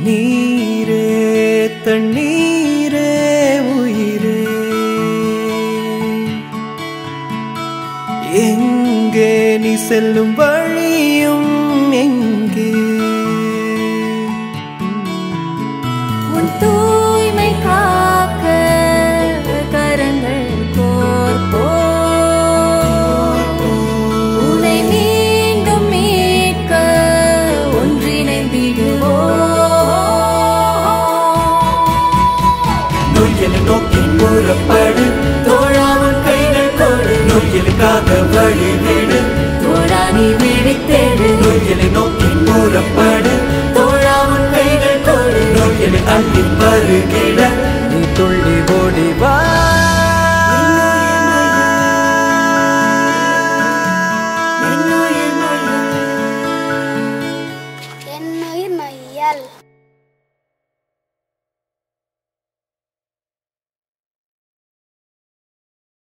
நீரே தண்ணீரே உயிரே எங்கே நீ செல்லும் வழியும் எங்கே உன் தூய்மை காக்க கரங்கள் கோர்ப்போ உன்னை மீண்டும் மீட்க ஒன்றிணைந்திடுவோ நோய்களை நோக்கி கூறப்படு தோழாமல் கைகள் கொடு நோய்களுக்காக வழி விடு தோழா நீ விழித்தெடு நோய்களை நோக்கி கூறப்படு தோழாமல் கைகள் கொடு நோய்களை அள்ளி வருகே